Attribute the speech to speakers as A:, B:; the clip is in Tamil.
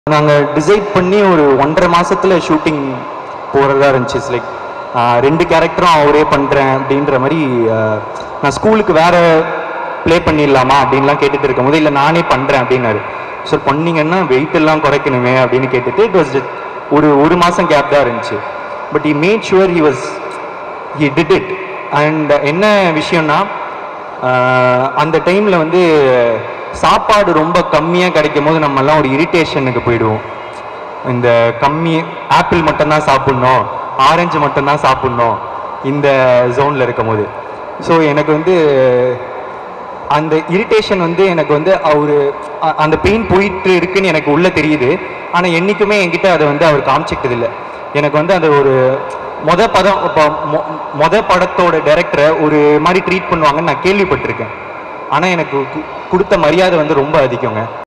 A: நாங்கள் டிசைட் பண்ணி ஒரு ஒன்றரை மாசத்துல ஷூட்டிங் போகிறதா இருந்துச்சு லைக் ரெண்டு கேரக்டரும் அவரே பண்ணுறேன் அப்படின்ற மாதிரி ஆஹ், நான் ஸ்கூலுக்கு வேற ப்ளே பண்ணிடலாமா அப்படின்லாம் கேட்டுட்டு இருக்கும்போது இல்லை நானே பண்ணுறேன் அப்படின்னாரு சார் பண்ணீங்கன்னா வெயிட் எல்லாம் குறைக்கணுமே அப்படின்னு கேட்டுட்டு இட் வாஸ் ஒரு ஒரு மாதம் கேப் தான் இருந்துச்சு but he made sure he was he did it and என்ன விஷயம்னா ஆஹ், அந்த டைமில் வந்து சாப்பாடு ரொம்ப கம்மியாக கிடைக்கும் போது நம்மலாம் ஒரு இரிட்டேஷனுக்கு போயிடுவோம் இந்த கம்மி ஆப்பிள் மட்டும்தான் சாப்பிட்ணும் ஆரஞ்சு மட்டும்தான் சாப்பிட்ணும் இந்த ஜோனில் இருக்கும் போது ஸோ எனக்கு வந்து அந்த இரிட்டேஷன் வந்து எனக்கு வந்து அவர் அந்த பெயின் போயிட்டு இருக்குன்னு எனக்கு உள்ள தெரியுது ஆனால் என்றைக்குமே என்கிட்ட அதை வந்து அவர் காமிச்சிக்கிட்டது இல்லை எனக்கு வந்து அது ஒரு மொத படம் இப்போ மொ- மொத படத்தோட டைரக்டரை ஒரு மாதிரி ட்ரீட் பண்ணுவாங்கன்னு நான் கேள்விப்பட்டிருக்கேன் ஆனால் எனக்கு கு- கொடுத்த மரியாதை வந்து ரொம்ப அதிகங்க